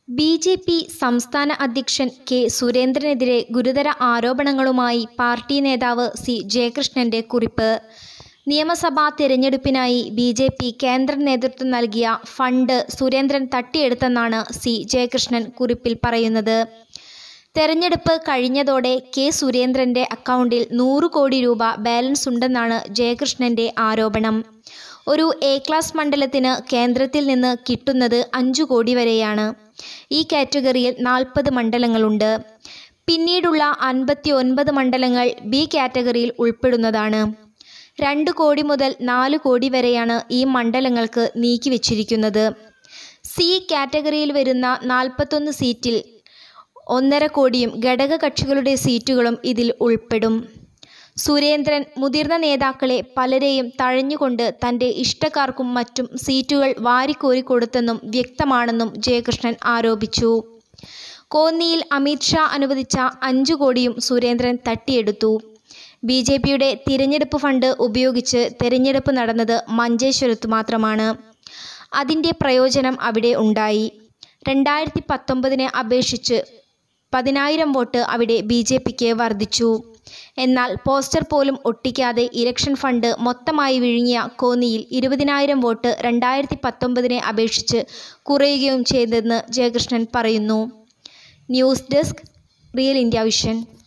B J P സംസ്ഥാന അധ്യക്ഷൻ K സുരേന്ദ്രനെതിരെ ഗുരുതര ആരോപണങ്ങളുമായി പാർട്ടി നേതാവ് സി ജയകൃഷ്ണന്റെ കുറിപ്പ് നിയമസഭാ തിരഞ്ഞെടുപ്പിനായി ബി ജെ പി കേന്ദ്ര നേതൃത്വം നൽകിയ ഫണ്ട് സുരേന്ദ്രൻ തട്ടിയെടുത്തെന്നാണ് സി ജയകൃഷ്ണൻ കുറിപ്പിൽ പറയുന്നത് തെരഞ്ഞെടുപ്പ് കഴിഞ്ഞതോടെ കെ സുരേന്ദ്രന്റെ അക്കൗണ്ടിൽ നൂറ് കോടി രൂപ ബാലൻസ് ഉണ്ടെന്നാണ് ജയകൃഷ്ണന്റെ ആരോപണം ഒരു എ ക്ലാസ് മണ്ഡലത്തിന് കേന്ദ്രത്തിൽ നിന്ന് കിട്ടുന്നത് അഞ്ചു കോടി വരെയാണ് ഈ കാറ്റഗറിയിൽ നാൽപ്പത് മണ്ഡലങ്ങളുണ്ട് പിന്നീടുള്ള അൻപത്തി ഒൻപത് മണ്ഡലങ്ങൾ ബി കാറ്റഗറിയിൽ ഉൾപ്പെടുന്നതാണ് രണ്ട് കോടി മുതൽ നാല് കോടി വരെയാണ് ഈ മണ്ഡലങ്ങൾക്ക് നീക്കിവച്ചിരിക്കുന്നത് സി കാറ്റഗറിയിൽ വരുന്ന നാൽപ്പത്തൊന്ന് സീറ്റിൽ ഒന്നര കോടിയും ഘടക കക്ഷികളുടെ സീറ്റുകളും ഇതിൽ ഉൾപ്പെടും സുരേന്ദ്രൻ മുതിർന്ന നേതാക്കളെ പലരെയും തഴഞ്ഞുകൊണ്ട് തൻ്റെ ഇഷ്ടക്കാർക്കും മറ്റും സീറ്റുകൾ വാരിക്കോരി കൊടുത്തെന്നും വ്യക്തമാണെന്നും ജയകൃഷ്ണൻ ആരോപിച്ചു കോന്നിയിൽ അമിത്ഷാ അനുവദിച്ച അഞ്ചു കോടിയും സുരേന്ദ്രൻ തട്ടിയെടുത്തു ബി ജെ പിയുടെ തിരഞ്ഞെടുപ്പ് ഫണ്ട് ഉപയോഗിച്ച് തിരഞ്ഞെടുപ്പ് നടന്നത് മഞ്ചേശ്വരത്ത് മാത്രമാണ് അതിൻ്റെ പ്രയോജനം അവിടെ ഉണ്ടായി രണ്ടായിരത്തി പത്തൊമ്പതിനെ അപേക്ഷിച്ച് പതിനായിരം വോട്ട് അവിടെ ബി ജെ പിക്ക് വർദ്ധിച്ചു എന്നാൽ പോസ്റ്റർ പോലും ഒട്ടിക്കാതെ ഇലക്ഷൻ ഫണ്ട് മൊത്തമായി വിഴുങ്ങിയ കോന്നിയിൽ ഇരുപതിനായിരം വോട്ട് രണ്ടായിരത്തി പത്തൊമ്പതിനെ അപേക്ഷിച്ച് കുറയുകയും ചെയ്തെന്ന് ജയകൃഷ്ണൻ പറയുന്നു news desk real India vision